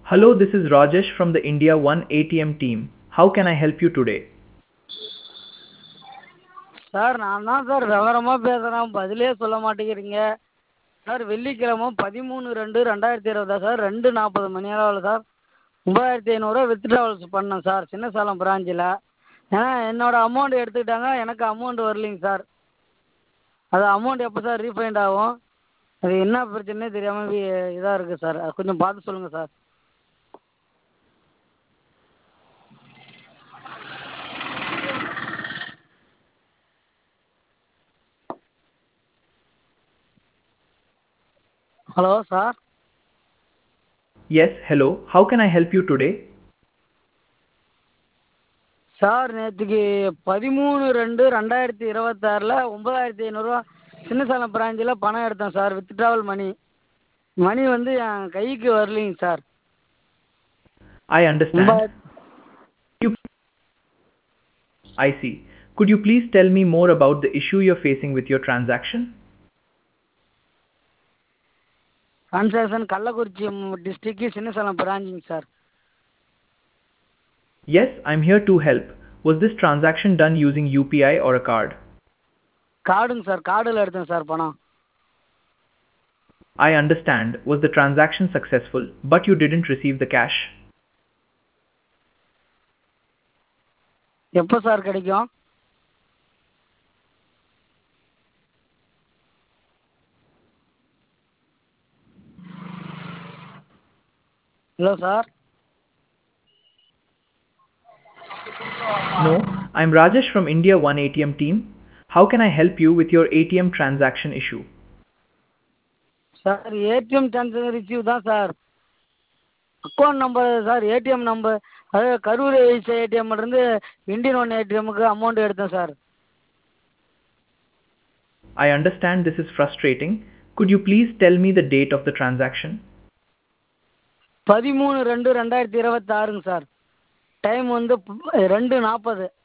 Hello, this is Rajesh from the India One ATM team. How can I help you today? Sir நான் தான் sir விவரமாக பேசுகிறேன் பதிலே சொல்ல மாட்டேங்கிறீங்க சார் வெள்ளிக்கிழமை பதிமூணு ரெண்டு ரெண்டாயிரத்தி இருபதா சார் ரெண்டு நாற்பது மணி அளவில் சார் ஒம்பதாயிரத்தி ஐநூறுரூவா வித்ட்ராவல்ஸ் பண்ணேன் சார் சின்ன சேலம் பிராஞ்சில் ஏன்னா என்னோடய அமௌண்ட் எடுத்துக்கிட்டாங்க எனக்கு அமௌண்ட் வரலைங்க சார் அது அமௌண்ட் எப்போ சார் ரீஃபைண்ட் ஆகும் அது என்ன பிரச்சனைனே தெரியாமல் இதாக இருக்குது சார் அது கொஞ்சம் பார்த்து சொல்லுங்கள் sir hello sir Yes, hello. How can I help you today? Sir நேற்றுக்கு பதிமூணு ரெண்டு ரெண்டாயிரத்தி இருபத்தாறில் ஒம்பதாயிரத்தி ஐநூறுரூவா சின்ன சேலம் பிராஞ்சில் பணம் எடுத்தேன் சார் வித்ட்ராவல் மணி மணி வந்து என் கைக்கு வரலைங்க சார் I understand. ஒம்பதாயிரத்தி You... I see. Could you please tell me more about the issue you're facing with your transaction? Transaction Kallakurichi district Chinna Salem பிராஞ்சிங்க sir Yes, I'm here to help. Was this transaction done using UPI or a card? கார்டுங்க sir கார்டில் எடுத்தேன் sir பணம் I understand. Was the transaction successful, but you didn't receive the cash? எப்போ sir கிடைக்கும் hello sir No, I'm Rajesh from India One ATM team. How can I help you with your ATM transaction issue? Sir ATM transaction receive தான் sir account number sir ATM number அதாவது கரூர் வைஸ் ஏடிஎம்லேருந்து Indian one ஏடிஎம்முக்கு amount எடுத்தேன் sir I understand this is frustrating. Could you please tell me the date of the transaction? பதிமூணு ரெண்டு ரெண்டாயிரத்தி இருபத்தாறுங்க sir time வந்து ப- ரெண்டு நாற்பது